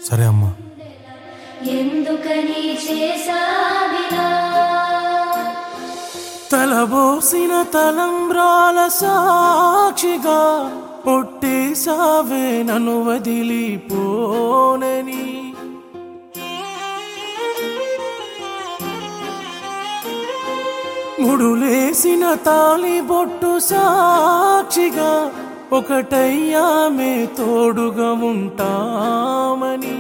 సరే అమ్మా ఎందుకని చేసావిలా తలబోసిన తలంబ్రాల సాక్షిగా పొట్టేసావే నన్ను వదిలిపోనని ముడులేసిన తాళి బొట్టు సాక్షిగా ఒకటయ్యామే తోడుగా ఉంటామని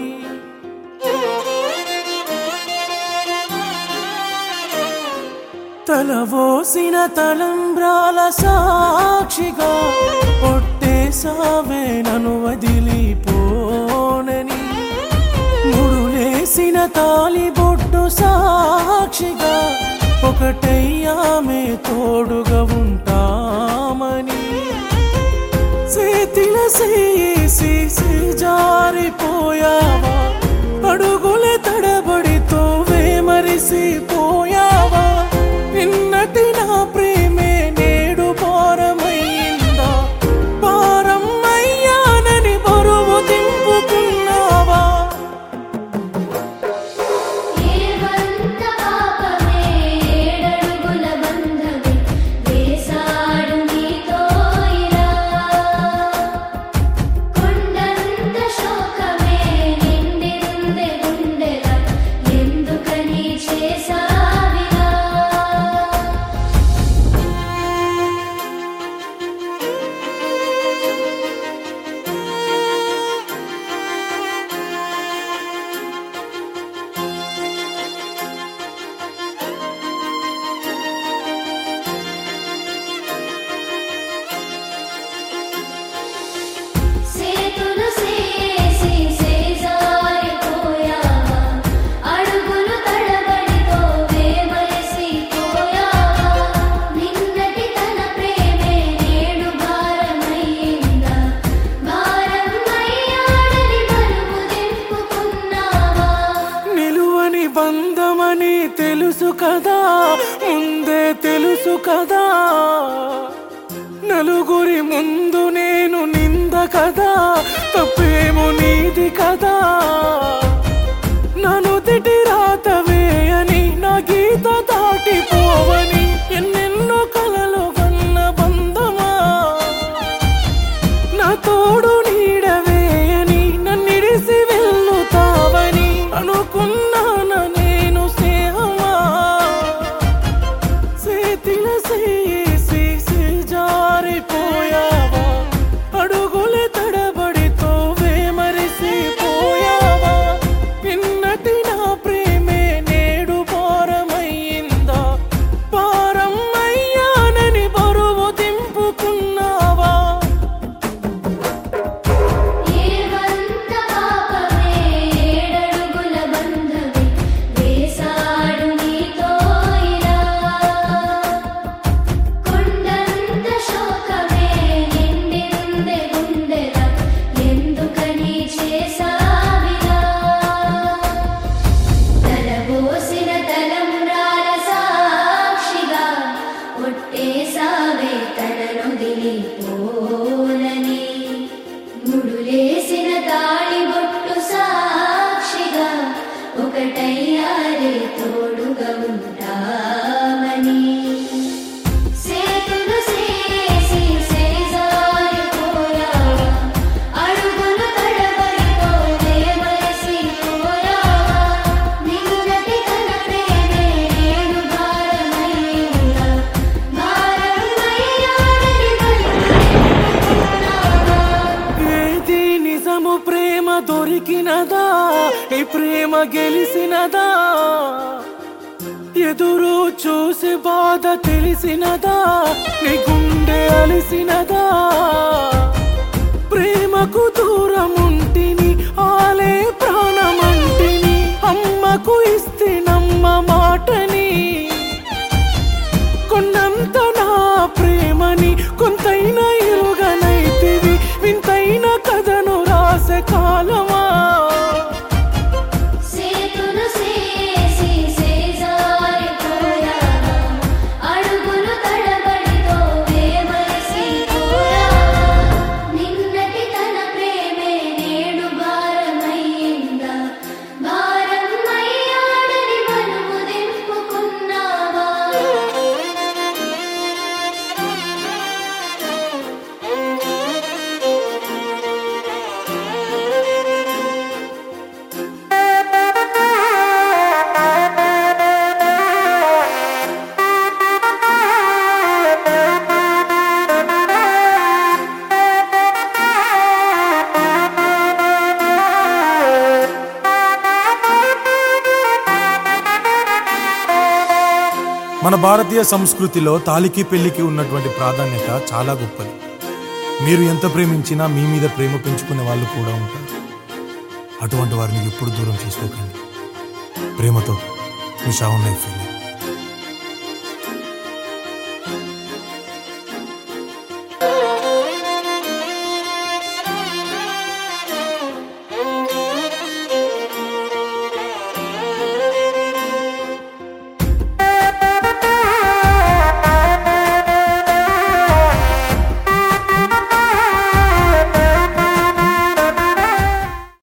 తలవోసిన తలంబ్రాల సాక్షిగా పొట్టేసావే నన్ను వదిలిపోనని ముడులేసిన తాలి బొట్టు సాక్షిగా ఒకటయ్యామే తోడుగా ఉంటామని చేతిల సేసి జారిపోయావా అడుగుల తడబడితో వేమరిసిపోయావా నిన్నటి నా ప్రేమే నేడు భారమయ్యిందా భారం అయ్యానని బరువు దింపుకున్నావా ఏవంత పాపమే ఏడడుగుల బంధమే వేసాడు నీతో ఇలా కొండంత శోకమే నిండిరుందె గుండెల ఎందుకని చేసావిలా సేతులు సేసి సేజారిపోయావా అడుగులు తడబడితో వేమరిసిపోయావా నిన్నటి తన ప్రేమే నేడు భారమయ్యిందా భారం అయ్యాడని బరువు దింపుకున్నావా నిలువని బంధమని తెలుసు కదా ముందే తెలుసు కదా నలుగురి ముందు నేను నింద కదా తప్పేమో నీది కదా నన్ను తిటి రాతవేయని నా గీత దాటిపోవని ఎన్నెన్నో కలలు కన్న బంధమా నా తోడు నీడవేయని నన్నిడిసి వెళ్ళుతావని అనుకున్నాను నేను స్నేహమా చేతిల చేసి జారిపోయావా అడుగుల తడబడితో వేమరిసిపోయావా నిన్నటి నా ప్రేమే నేడు భారమయ్యిందా భారం అయ్యానని బరువు దింపుకున్నావా ఏవంత పాపమే ఏడడుగుల బంధమే వేసాడు నీతో ఇలా కొండంత శోకమే నిండిరుందె గుండెల ఎందుకని చేసావిలా తలబోసిన తలంబ్రాల సాక్షిగా ఒట్టేసావే తననొదిలిపోనని ముడులేసిన తాళి బొట్టు సాక్షిగా ఒకటయ్యారే తోడుగా ఉంటామని సేతులు సేసి సేజారిపోయావా అడుగులు తడబడితో వేమరిసిపోయావా నిన్నటి తన ప్రేమే నేడు భారమయ్యిందా భారం అయ్యాడని బరువు ఏది నిజము ప్రేమ దొరికినదా ఈ ప్రేమ గెలిసినదా ఎదురు చూసి బాధ తెలిసినదా నీ గుండె అలిసినదా ప్రేమకు దూరం ఉంటిని ఆలే ప్రాణమంటిని అమ్మకు ఇస్తే నమ్మ మాటని కొన్నంత నా ప్రేమని కొంతైనా ఇరుగనైతివి వింతైన కథను రాసే కాలమా సేతులు సేసి సేజారిపోయావా అడుగులు తడబడితో వేమరిసిపోయావా మన భారతీయ సంస్కృతిలో తాలికి పెళ్లికి ఉన్నటువంటి ప్రాధాన్యత చాలా గొప్పది మీరు ఎంత ప్రేమించినా మీ మీద ప్రేమ పెంచుకునే వాళ్ళు కూడా ఉంటారు అటువంటి వారిని ఎప్పుడు దూరం చేసుకోకండి ప్రేమతో మీ షావున్ లైఫ్